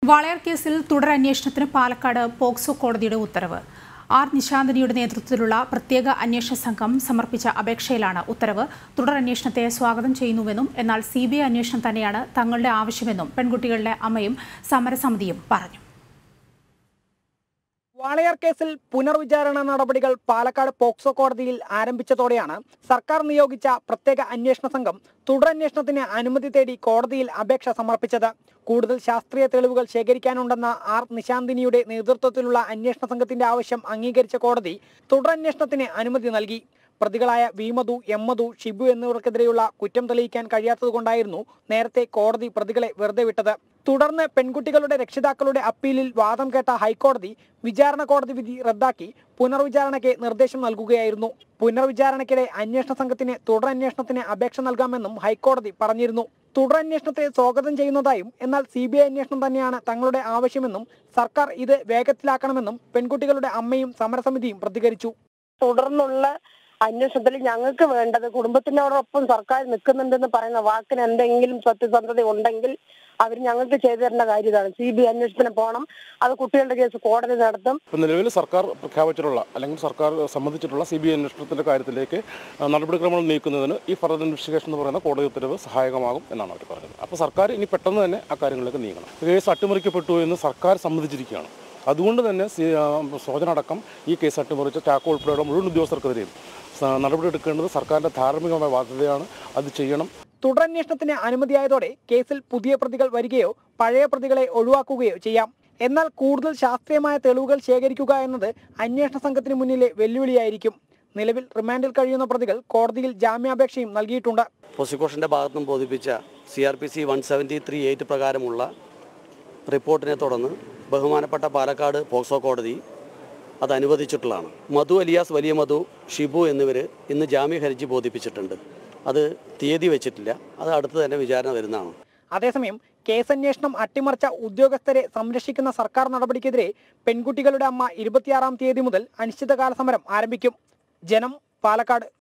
വാളയാർ കേസിൽ തുടരന്വേഷണത്തിന് പാലക്കാട് പോക്സോ കോടതിയുടെ ഉത്തരവ് ആർ നിശാന്തിനിയുടെ നേതൃത്വത്തിലുള്ള പ്രത്യേക അന്വേഷണ സംഘം സമർപ്പിച്ച അപേക്ഷയിലാണ് ഉത്തരവ് തുടരന്വേഷണത്തെ സ്വാഗതം ചെയ്യുന്നുവെന്നും എന്നാൽ സി ബി ഐ അന്വേഷണം തന്നെയാണ് തങ്ങളുടെ ആവശ്യമെന്നും പെൺകുട്ടികളുടെ അമ്മയും സമരസമിതിയും പറഞ്ഞു വാളയാർ കേസിൽ പുനർവിചാരണ നടപടികൾ പാലക്കാട് പോക്സോ കോടതിയിൽ ആരംഭിച്ചതോടെയാണ് സർക്കാർ നിയോഗിച്ച പ്രത്യേക അന്വേഷണ സംഘം തുടരന്വേഷണത്തിന് അനുമതി തേടി കോടതിയിൽ അപേക്ഷ സമർപ്പിച്ചത് കൂടുതൽ ശാസ്ത്രീയ തെളിവുകൾ ശേഖരിക്കാനുണ്ടെന്ന ആർ നിശാന്തിനിയുടെ നേതൃത്വത്തിലുള്ള അന്വേഷണ സംഘത്തിന്റെ ആവശ്യം അംഗീകരിച്ച കോടതി തുടരന്വേഷണത്തിന് അനുമതി നൽകി പ്രതികളായ വിമധു എം മധു ഷിബു എന്നിവർക്കെതിരെയുള്ള കുറ്റം തെളിയിക്കാൻ കഴിയാത്തതുകൊണ്ടായിരുന്നു നേരത്തെ കോടതി പ്രതികളെ വെറുതെ വിട്ടത് തുടർന്ന് പെൺകുട്ടികളുടെ രക്ഷിതാക്കളുടെ അപ്പീലിൽ വാദം കേട്ട ഹൈക്കോടതി വിചാരണ കോടതി വിധി റദ്ദാക്കി പുനർവിചാരണയ്ക്ക് നിർദ്ദേശം നൽകുകയായിരുന്നു പുനർവിചാരണയ്ക്കിടെ അന്വേഷണ സംഘത്തിന് തുടരന്വേഷണത്തിന് അപേക്ഷ നൽകാമെന്നും ഹൈക്കോടതി പറഞ്ഞിരുന്നു തുടരന്വേഷണത്തെ സ്വാഗതം ചെയ്യുന്നതായും എന്നാൽ സി ബി ഐ അന്വേഷണം തന്നെയാണ് തങ്ങളുടെ ആവശ്യമെന്നും സർക്കാർ ഇത് വേഗത്തിലാക്കണമെന്നും പെൺകുട്ടികളുടെ അമ്മയും സമരസമിതിയും പ്രതികരിച്ചു തുടർന്നുള്ള അന്വേഷണത്തിൽ ഞങ്ങൾക്ക് വേണ്ടത് കുടുംബത്തിനോടൊപ്പം സർക്കാർ നിൽക്കുന്നുണ്ടെന്ന് പറയുന്ന വാക്കിന് എന്തെങ്കിലും സത്യസന്ധത ഉണ്ടെങ്കിൽ അവർ ഞങ്ങൾക്ക് ചെയ്തു തരേണ്ട കാര്യം ഇതാണ് സി ബി അന്വേഷണത്തിന് പോകണം അത് കുട്ടികളുടെ കേസ് കോടതി നടത്തും ഇപ്പം നിലവിൽ സർക്കാർ പ്രഖ്യാപിച്ചിട്ടുള്ള അല്ലെങ്കിൽ സർക്കാർ സംബന്ധിച്ചിട്ടുള്ള സി ബി ഐ അന്വേഷണത്തിൻ്റെ കാര്യത്തിലേക്ക് ആ, നടപടിക്രമങ്ങൾ നീക്കുന്നതിന് ഈ ഫർദർ ഇൻവെസ്റ്റിഗേഷൻ എന്ന് പറയുന്ന കോടതി ഉത്തരവ് സഹായകമാകും എന്നാണ് അവർ പറഞ്ഞത് അപ്പോൾ സർക്കാർ ഇനി പെട്ടെന്ന് തന്നെ ആ കാര്യങ്ങളിലേക്ക് നീങ്ങണം കേസ് അട്ടിമറിക്കപ്പെട്ടു എന്ന് സർക്കാർ സമ്മതിച്ചിരിക്കുകയാണ് അതുകൊണ്ട് തന്നെ സി ആ, സോജനടക്കം ഈ കേസ് അട്ടിമറിച്ച ചാക്കോ ഉൾപ്പെടെയുള്ള മുഴുവൻ ഉദ്യോഗസ്ഥർക്കെതിരെയും സ- നടപടിയെടുക്കേണ്ടത് സർക്കാരിൻ്റെ ധാർമ്മികമായ ബാധ്യതയാണ് അത് ചെയ്യണം തുടരന്വേഷണത്തിന് അനുമതിയായതോടെ കേസിൽ പുതിയ പ്രതികൾ വരികയോ പഴയ പ്രതികളെ ഒഴിവാക്കുകയോ ചെയ്യാം എന്നാൽ കൂടുതൽ ശാസ്ത്രീയമായ തെളിവുകൾ ശേഖരിക്കുക എന്നത് അന്വേഷണ സംഘത്തിന് മുന്നിലെ വെല്ലുവിളിയായിരിക്കും നിലവിൽ റിമാൻഡിൽ കഴിയുന്ന പ്രതികൾ കോടതിയിൽ ജാമ്യാപേക്ഷയും നൽകിയിട്ടുണ്ട് പ്രോസിക്യൂഷൻ്റെ ഭാഗത്തുനിന്നും ബോധിപ്പിച്ച C R P C one seventy three eight പ്രകാരമുള്ള റിപ്പോർട്ടിനെ തുടർന്ന് ബഹുമാനപ്പെട്ട പാലക്കാട് പോക്സോ കോടതി അത് അനുവദിച്ചിട്ടുള്ളതാണ് മധു അലിയാസ് വലിയ മധു ഷിബു എന്നിവർ ഇന്ന് ജാമ്യ ഹർജി ബോധിപ്പിച്ചിട്ടുണ്ട് അത് തീയതി വെച്ചിട്ടില്ല അത് അടുത്ത് തന്നെ വിചാരണ വരുന്നതാണ് അതേസമയം കേസന്വേഷണം അട്ടിമറിച്ച ഉദ്യോഗസ്ഥരെ സംരക്ഷിക്കുന്ന സർക്കാർ നടപടിക്കെതിരെ പെൺകുട്ടികളുടെ അമ്മ ഇരുപത്തിയാറാം തീയതി മുതൽ അനിശ്ചിതകാല സമരം ആരംഭിക്കും ജനം പാലക്കാട്